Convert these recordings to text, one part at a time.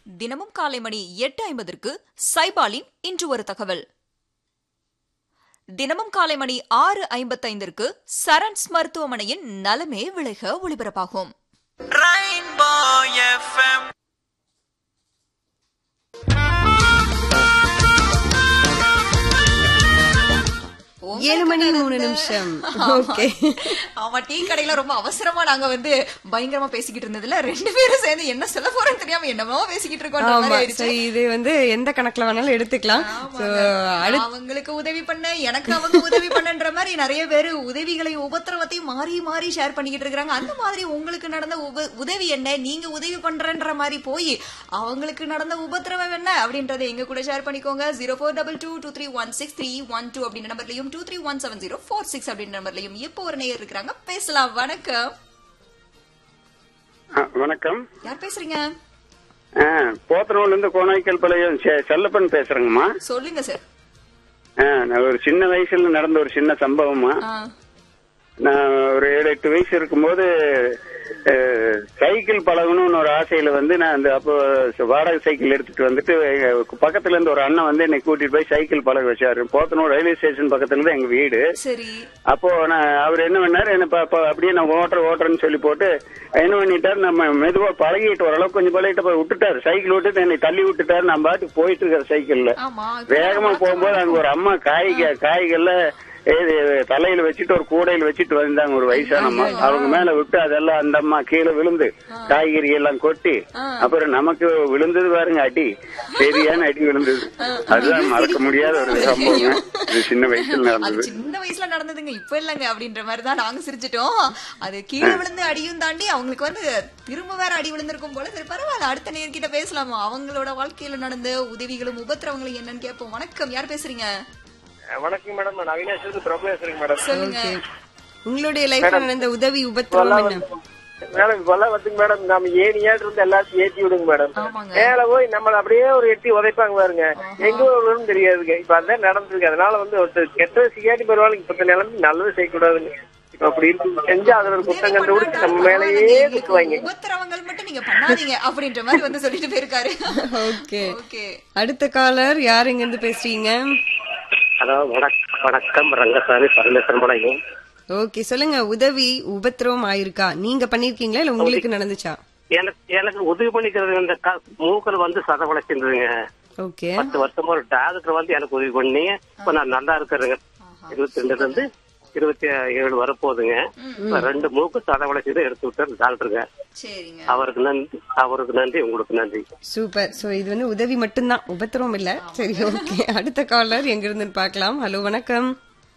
தினமும் காலை மணி எட்டு ஐம்பதற்கு சைபாலின் இன்று ஒரு தகவல் தினமும் காலை மணி ஆறு ஐம்பத்தைந்திற்கு சரண்ஸ் மருத்துவமனையின் நலமே விளைக ஒளிபரப்பாகும் Rainbow FM. ஏழு மணி மூணு நிமிஷம் ஓகே ஆமா டீ கடையில ரொம்ப அவசரமா நாங்க வந்து பயங்கரமா பேசிக்கிட்டு இருந்ததுல ரெண்டு பேரும் சேர்ந்து என்ன சொல்ல போறோம்னு தெரியாம என்னமோ பேசிக்கிட்டு இருக்கோம் ஆமா சோ இது வந்து எந்த கணக்குல வேணாலும் எடுத்துக்கலாம் சோ அவங்களுக்கு உதவி பண்ண எனக்கு அவங்க உதவி பண்ணன்ற மாதிரி நிறைய பேர் உதவிகளையும் உபத்திரவத்தையும் மாறி மாறி ஷேர் பண்ணிக்கிட்டு இருக்காங்க அந்த மாதிரி உங்களுக்கு நடந்த உப- உதவி என்ன நீங்க உதவி பண்றன்ற மாதிரி போய் அவங்களுக்கு நடந்த உபத்திரவம் என்ன அப்படின்றத எங்க கூட ஷேர் பண்ணிக்கோங்க zero four double two two three one six three one two அப்படின்ற நம்பர்லயும் two three one seven zero four six அப்படின்ற நம்பர்லயும் இப்போ ஒரு நேயர் இருக்கிறாங்க பேசலாம் வணக்கம் ஆ, வணக்கம் யார் பேசுறீங்க ஆ, போத்தனூர்ல இருந்து கோனாய்க்கல் பாளையம் செ- செல்லப்பன் பேசுறேங்கம்மா சொல்லுங்க சார் ஆ, நான் ஒரு சின்ன வயசுல நடந்த ஒரு சின்ன சம்பவமா ஆ, நான் ஒரு ஏழு எட்டு வயசு இருக்கும்போது அஹ், சைக்கிள் பழகணும்னு ஒரு ஆசையில வந்து நான் அந்த அப்போ வாடகை சைக்கிள் எடுத்துட்டு வந்துட்டு எங்க பக்கத்துல இருந்து ஒரு அண்ணன் வந்து என்னை கூட்டிட்டு போய் சைக்கிள் பழக வச்சாரு போத்தனூர் ரயில்வே ஸ்டேஷன் பக்கத்துல தான் எங்க வீடு சரி அப்போ நான் அவர் என்ன பண்ணாரு என்ன பா- பா- அப்படியே நான் ஓட்டுற ஓட்டுறேன்னு சொல்லி போட்டு என்ன பண்ணிட்டாரு நம்ம மெதுவா பழகிட்டு ஓரளவுக்கு கொஞ்சம் பழகிட்டு அப்புறம் விட்டுட்டாரு சைக்கிள் விட்டுட்டு என்னை தள்ளி விட்டுட்டாரு நான் பாட்டுக்கு போயிட்டு இருக்கிற சைக்கிள்ல ஆமா வேகமா போகும்போது அங்க ஒரு அம்மா காய்க காய்கள்ல இது தலையில வச்சுட்டு ஒரு கூடையில வச்சுட்டு வந்தாங்க ஒரு வயசான அம்மா அவங்க மேல விட்டு அதெல்லாம் அந்த அம்மா கீழே விழுந்து காய்கறி எல்லாம் கொட்டி அப்புறம் நமக்கு விழுந்தது பாருங்க அடி சரியான அடி விழுந்தது அதுதான் மறக்க முடியாத ஒரு சம்பவம் இது சின்ன வயசுல அது நடந்தது சின்ன வயசுல நடந்ததுங்க இப்ப இல்லங்க அப்படின்ற மாதிரி தான் நாங்க சிரிச்சிட்டோம் அது கீழே விழுந்து அடியும் தாண்டி அவங்களுக்கு வந்து திரும்ப வேற அடி விழுந்திருக்கும் போல சரி பரவாயில்ல அடுத்த நேர்கிட்ட பேசலாமா அவங்களோட வாழ்க்கையில நடந்த உதவிகளும் உபத்திரவங்களும் என்னன்னு கேட்போம் வணக்கம் யார் பேசுறீங்க வணக்கம் மேடம் நான் அவினாஷ் பிரபு பேசுறேங்க மேடம் சொல்லுங்க உங்களுடைய லைஃப்ல நடந்த உதவி உபத்திரவம் என்ன மேடம் இப்பெல்லாம் வந்துங்க மேடம் நம்ம ஏணியாட்டு இருந்து எல்லாத்தையும் ஏத்தி விடுங்க மேடம் ஆமாங்க மேல போய் நம்மள அப்படியே ஒரு எட்டி உதைப்பாங்க பாருங்க எங்க வரும்னு தெரியாதுங்க இப்ப அதான் நடந்திருக்கு அதனால வந்து ஒருத்தர் கெட்டது செய்யாட்டி பரவாயில்ல இப்ப நிலைமை நல்லது செய்யக்கூடாதுங்க இப்ப அப்படி இருக்கு செஞ்சா அதுல ஒரு குத்தம் கண்டுபிடிச்சு நம்ம மேலேயே குத்துவாங்க உபத்திரவங்கள் மட்டும் நீங்க பண்ணாதீங்க அப்படின்ற மாதிரி வந்து சொல்லிட்டு போயிருக்காரு ஓகே ஓகே அடுத்த காலர் யார் இங்க இருந்து பேசுறீங்க ஹலோ வணக்கம் வணக்கம் ரங்கசாமி பரமேஸ்வரன் பாளையம் ஓகே சொல்லுங்க உதவி உபத்திரவம் ஆயிருக்கா நீங்க பண்ணிருக்கீங்களா இல்ல உங்களுக்கு நடந்துச்சா எனக்கு எனக்கு உதவி பண்ணிக்கிறது இந்த க- மூக்கல் வந்து சத வளைச்சிருந்ததுங்க ஓகே பத்து வருஷமா ஒரு டாக்டர் வந்து எனக்கு உதவி பண்ணி இப்ப நான் நல்லா இருக்கிறேங்க இருபத்தி ரெண்டுல இருந்து இருபத்தி ஏழு வரப்போகுதுங்க இப்ப ரெண்டு மூக்கு சத வளைச்சதை எடுத்து விட்டாரு டாக்டருங்க சரிங்க அவருக்கு நன்றி அவருக்கு நன்றி உங்களுக்கு நன்றி சூப்பர் சோ இது வந்து உதவி மட்டும்தான் உபத்திரவம் இல்ல சரி ஓகே அடுத்த காலர் எங்க இருந்துன்னு பார்க்கலாம் ஹலோ வணக்கம்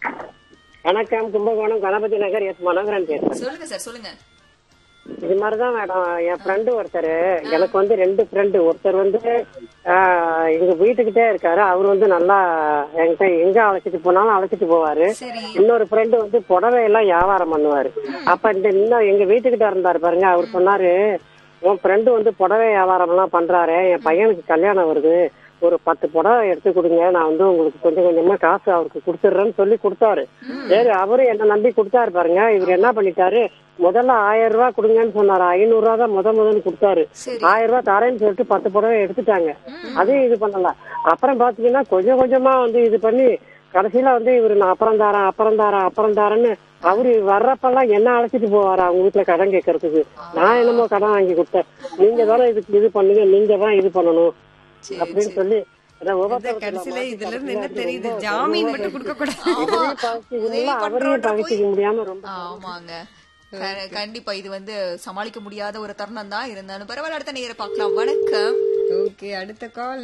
வணக்கம் கும்பகோணம் கணபதி நகர் எஸ் மனோகரன் பேசுறேன் சொல்லுங்க சார் சொல்லுங்க இது மாதிரிதான் மேடம் என் ஃப்ரெண்டு ஒருத்தர் எனக்கு வந்து ரெண்டு ஃப்ரெண்டு ஒருத்தர் வந்து ஆஹ், எங்க வீட்டுக்கிட்டே இருக்காரு அவர் வந்து நல்லா என்கிட்ட எங்க அழைச்சிட்டு போனாலும் அழைச்சிட்டு போவாரு சரி இன்னொரு ஃப்ரெண்டு வந்து புடவை எல்லாம் வியாபாரம் பண்ணுவாரு அப்ப இந்த இன்னும் எங்க வீட்டுக்கிட்ட இருந்தாரு பாருங்க அவர் சொன்னாரு உன் ஃப்ரெண்டு வந்து புடவை வியாபாரம் எல்லாம் பண்றாரு என் பையனுக்கு கல்யாணம் வருது ஒரு பத்து புடவை எடுத்து கொடுங்க நான் வந்து உங்களுக்கு கொஞ்சம் கொஞ்சமா காசு அவருக்கு கொடுத்துடுறேன்னு சொல்லி கொடுத்தாரு சரி அவரும் என்ன நம்பி கொடுத்தாரு பாருங்க இவர் என்ன பண்ணிட்டாரு முதல்ல ஆயிரம் ரூபாய் கொடுங்கன்னு சொன்னாரு ஐநூறு ரூபா தான் முத முதல்ல கொடுத்தாரு சரி ஆயிரம் ரூபாய் தரேன்னு சொல்லிட்டு பத்து புடவை எடுத்துட்டாங்க அதையும் இது பண்ணல அப்புறம் பாத்தீங்கன்னா கொஞ்சம் கொஞ்சமா வந்து இது பண்ணி கடைசியில வந்து இவரு நான் அப்புறம் தாரேன் அப்புறம் தாரேன் அப்புறம் தாரேன்னு அவரு வர்றப்பெல்லாம் என்ன அழைச்சிட்டு போவாரு அவங்க வீட்டுல கடன் கேட்கறதுக்கு நான் என்னமோ கடன் வாங்கி கொடுத்தேன் நீங்க தானே இதுக்கு இது பண்ணுங்க நீங்க தான் இது பண்ணணும் அப்படின்னு சொல்லி அதான் உபத்திரவத்துல கடைசியில மாட்டி இதுல இருந்து என்ன கடைசியில தெரியுது ரொம்ப ஜாமீன் மட்டும் கொடுக்க கூடாது இவரையும் பகைச்சிக்கணும், உதவி அவரையும் பண்றோன்ற போய் பகைச்சிக்க முடியாம ரொம்ப ஆமாங்க க- கண்டிப்பா இது வந்து சமாளிக்க முடியாத ஒரு தருணம் தான் இருந்தாலும் பரவாயில்ல அடுத்த நேரம் பார்க்கலாம் வணக்கம் ஓகே அடுத்த கால்